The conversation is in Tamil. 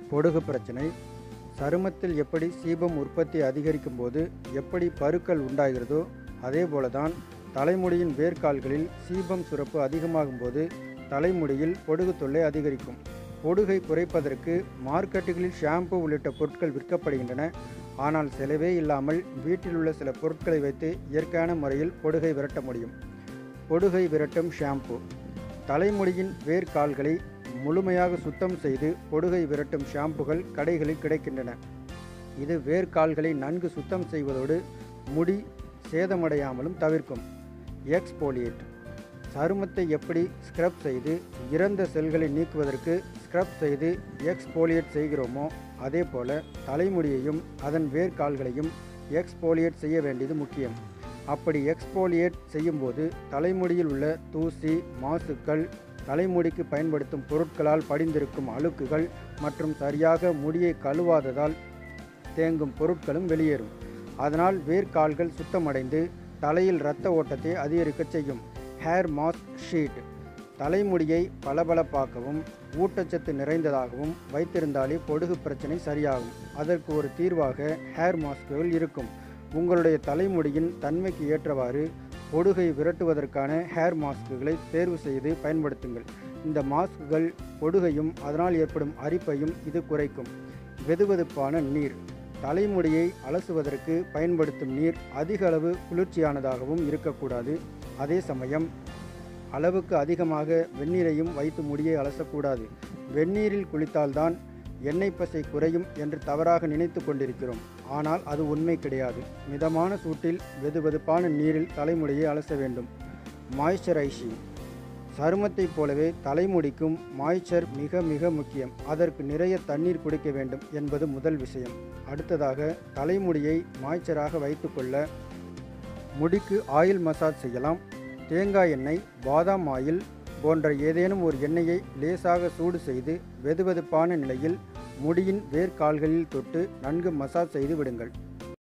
பொடுகு பிரச்சனை சருமத்தில் எப்படி சீபம் உற்பத்தி அதிகரிக்கும் போது எப்படி பருக்கள் உண்டாகிறதோ அதேபோல தான் தலைமுடியின் வேர்க்கால்களில் சீபம் சுரப்பு அதிகமாகும் போது தலைமுடியில் பொடுகு தொல்லை அதிகரிக்கும் பொடுகை குறைப்பதற்கு மார்க்கெட்டுகளில் ஷாம்பு உள்ளிட்ட பொருட்கள் விற்கப்படுகின்றன ஆனால் செலவே இல்லாமல் வீட்டில் உள்ள சில பொருட்களை வைத்து இயற்கையான முறையில் பொடுகை விரட்ட முடியும் பொடுகை விரட்டும் ஷாம்பு தலைமுடியின் வேர்க்கால்களை முழுமையாக சுத்தம் செய்து பொடுகை விரட்டும் ஷாம்புகள் கடைகளில் கிடைக்கின்றன இது வேர்க்கால்களை நன்கு சுத்தம் செய்வதோடு முடி சேதமடையாமலும் தவிர்க்கும் எக்ஸ்போலியேட் சருமத்தை எப்படி ஸ்க்ரப் செய்து இறந்த செல்களை நீக்குவதற்கு ஸ்க்ரப் செய்து எக்ஸ்போலியேட் செய்கிறோமோ அதே போல தலைமுடியையும் அதன் வேர்க்கால்களையும் எக்ஸ்போலியேட் செய்ய வேண்டியது முக்கியம் அப்படி எக்ஸ்போலியேட் செய்யும்போது தலைமுடியில் உள்ள தூசி மாசுக்கள் தலைமுடிக்கு பயன்படுத்தும் பொருட்களால் படிந்திருக்கும் அழுக்குகள் மற்றும் சரியாக முடியை கழுவாததால் தேங்கும் பொருட்களும் வெளியேறும் அதனால் வேர்க்கால்கள் சுத்தமடைந்து தலையில் இரத்த ஓட்டத்தை அதிகரிக்கச் செய்யும் ஹேர் மாஸ்க் ஷீட் தலைமுடியை பளபளப்பாக்கவும் ஊட்டச்சத்து நிறைந்ததாகவும் வைத்திருந்தாலே பொடுகு பிரச்சனை சரியாகும் அதற்கு ஒரு தீர்வாக ஹேர் மாஸ்க்குகள் இருக்கும் உங்களுடைய தலைமுடியின் தன்மைக்கு ஏற்றவாறு பொடுகை விரட்டுவதற்கான ஹேர் மாஸ்க்குகளை தேர்வு செய்து பயன்படுத்துங்கள் இந்த மாஸ்க்குகள் பொடுகையும் அதனால் ஏற்படும் அரிப்பையும் இது குறைக்கும் வெதுவெதுப்பான நீர் தலைமுடியை அலசுவதற்கு பயன்படுத்தும் நீர் அதிக அளவு குளிர்ச்சியானதாகவும் இருக்கக்கூடாது அதே சமயம் அளவுக்கு அதிகமாக வெந்நீரையும் வைத்து முடியை அலசக்கூடாது வெந்நீரில் குளித்தால்தான் எண்ணெய் பசை குறையும் என்று தவறாக நினைத்து கொண்டிருக்கிறோம் ஆனால் அது உண்மை கிடையாது மிதமான சூட்டில் வெதுவெதுப்பான நீரில் தலைமுடியை அலச வேண்டும் மாய்ஸ்சரைசிங் சருமத்தைப் போலவே தலைமுடிக்கும் மாய்ச்சர் மிக மிக முக்கியம் அதற்கு நிறைய தண்ணீர் குடிக்க வேண்டும் என்பது முதல் விஷயம் அடுத்ததாக தலைமுடியை மாய்ச்சராக வைத்துக்கொள்ள முடிக்கு ஆயில் மசாஜ் செய்யலாம் தேங்காய் எண்ணெய் பாதாம் ஆயில் போன்ற ஏதேனும் ஒரு எண்ணெயை லேசாக சூடு செய்து வெதுவெதுப்பான நிலையில் முடியின் வேர்க்கால்களில் தொட்டு நன்கு மசாஜ் செய்து விடுங்கள்